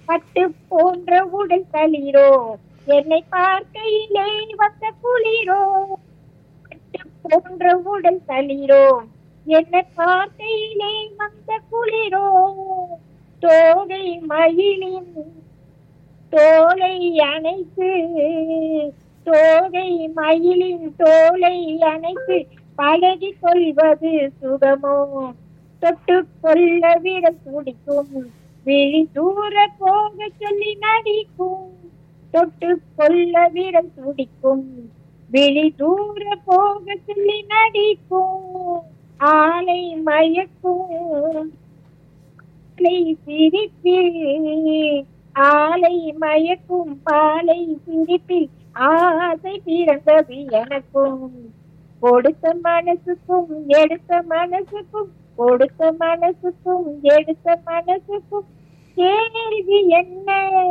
பட்டு போன்ற உடல் தளிரோ என்னை பார்க்கையிலே வந்த குளிரோ பட்டு போன்ற உடல் தளிரோ என்னை பார்க்கையிலே வந்த குளிரோ தோகை மயிலின் தோலை அணைத்து தோகை மயிலின் தோலை அணைத்து பழகி கொள்வது சுகமோ தொட்டு கொள்ள விட துடிக்கும் விழி தூர போக சொல்லி நடிக்கும் தொட்டு கொள்ள விட துடிக்கும் விழி தூர போக சொல்லி நடிக்கும் ஆலை மயக்கும் ஆலை சிரிப்பில் ஆலை மயக்கும் பாலை சிரிப்பில் ஆசை பிறந்தது எனக்கும் கொடுத்த மனசுக்கும் எடுத்த மனசுக்கும் கொடுத்த மனசுக்கும் எடுத்த மனசுக்கும் கேள்வி என்ன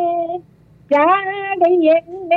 ஜாடை என்ன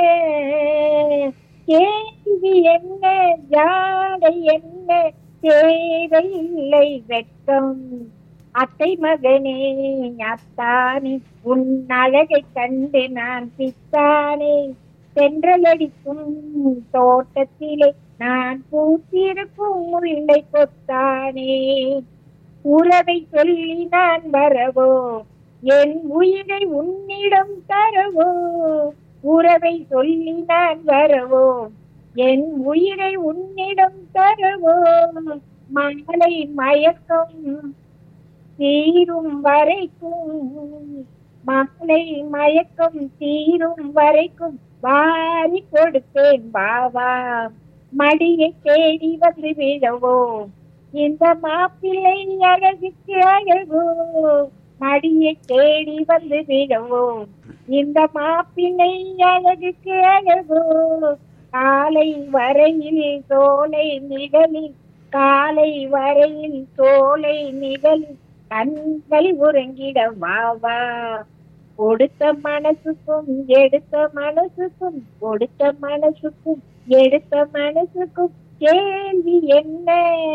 கேள்வி என்ன ஜாடை என்ன தேவையில்லை வெட்கம் அத்தை மகனே அத்தானே உன் அழகை கண்டு நான் பித்தானே தென்றலடிக்கும் தோட்டத்திலே நான் பூத்திருக்கும் முல்லை கொத்தானே உறவை சொல்லி நான் வரவோ என் உயிரை உன்னிடம் தரவோ உறவை சொல்லி நான் வரவோ என் உயிரை உன்னிடம் தரவோ மகளை மயக்கம் தீரும் வரைக்கும் மகளை மயக்கம் தீரும் வரைக்கும் வாரி கொடுத்தேன் பாவா மடியை தேடி வந்து விழவோ இந்த மாப்பிள்ளை அழகுக்கு அழகோ மடியை தேடி வந்து விழவோ இந்த மாப்பிள்ளை அழகுக்கு அழகோ காலை வரையில் சோலை நிழலில் காலை வரையில் சோலை நிழலில் கண்கள் உறங்கிட வா வா கொடுத்த மனசுக்கும் எடுத்த மனசுக்கும் கொடுத்த மனசுக்கும் எடுத்த மனசுக்கும் கேள்வி என்ன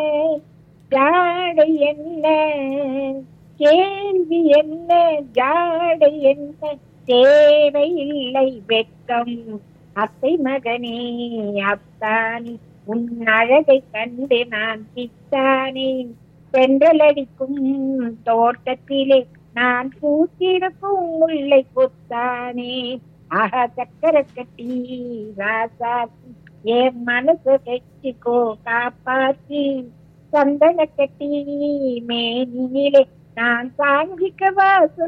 ஜாடை என்ன கேள்வி என்ன ஜாடை என்ன தேவையில்லை வெட்கம் அத்தை மகனே அத்தானே உன் அழகை கண்டு நான் பித்தானே சென்றலடிக்கும் தோட்டத்திலே நான் பூத்திருக்கும் முல்லை கொத்தானே ஆஹா சக்கர கட்டி ராசாத்தி என் மனசு வச்சுக்கோ காப்பாத்தி சந்தன கட்டி மேனியிலே நான் சாங்கிக்கவா